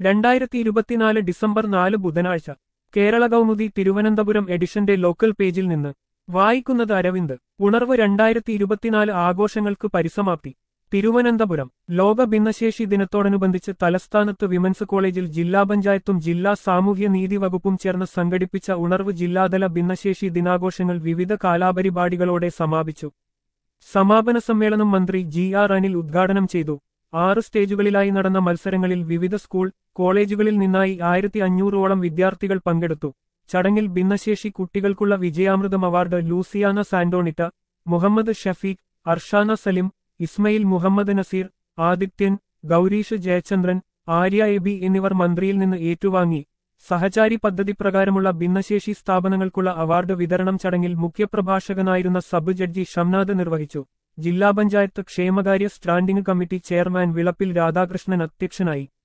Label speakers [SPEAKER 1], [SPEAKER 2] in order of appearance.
[SPEAKER 1] രണ്ടായിരത്തി ഇരുപത്തിനാല് ഡിസംബർ നാല് ബുധനാഴ്ച കേരള കൗമുദി തിരുവനന്തപുരം എഡിഷന്റെ ലോക്കൽ പേജിൽ നിന്ന് വായിക്കുന്നത് അരവിന്ദ് ഉണർവ് രണ്ടായിരത്തി ഇരുപത്തിനാല് ആഘോഷങ്ങൾക്ക് പരിസമാപ്തി തിരുവനന്തപുരം ലോക ഭിന്നശേഷി ദിനത്തോടനുബന്ധിച്ച് തലസ്ഥാനത്ത് വിമൻസ് കോളേജിൽ ജില്ലാ പഞ്ചായത്തും ജില്ലാ സാമൂഹ്യ നീതി വകുപ്പും ചേർന്ന് സംഘടിപ്പിച്ച ഉണർവ് ജില്ലാതല ഭിന്നശേഷി ദിനാഘോഷങ്ങൾ വിവിധ കാലാപരിപാടികളോടെ സമാപിച്ചു സമാപന സമ്മേളനം മന്ത്രി ജി ആർ അനിൽ ഉദ്ഘാടനം ചെയ്തു ആറ് സ്റ്റേജുകളിലായി നടന്ന മത്സരങ്ങളിൽ വിവിധ സ്കൂൾ കോളേജുകളിൽ നിന്നായി ആയിരത്തി അഞ്ഞൂറോളം വിദ്യാർത്ഥികൾ പങ്കെടുത്തു ചടങ്ങിൽ ഭിന്നശേഷി കുട്ടികൾക്കുള്ള വിജയാമൃതം അവാർഡ് ലൂസിയാന സാന്റോണിറ്റ മുഹമ്മദ് ഷഫീഖ് അർഷാന സലിം ഇസ്മയിൽ മുഹമ്മദ് നസീർ ആദിത്യൻ ഗൗരീഷ് ജയചന്ദ്രൻ ആര്യ എബി എന്നിവർ മന്ത്രിയിൽ നിന്ന് ഏറ്റുവാങ്ങി സഹചാരി പദ്ധതി പ്രകാരമുള്ള ഭിന്നശേഷി സ്ഥാപനങ്ങൾക്കുള്ള അവാർഡ് വിതരണം ചടങ്ങിൽ മുഖ്യപ്രഭാഷകനായിരുന്ന സബ് ജഡ്ജി ഷംനാഥ് നിർവഹിച്ചു ജില്ലാ പഞ്ചായത്ത് ക്ഷേമകാര്യ standing committee chairman Vilappil Radhakrishnan അധ്യക്ഷനായി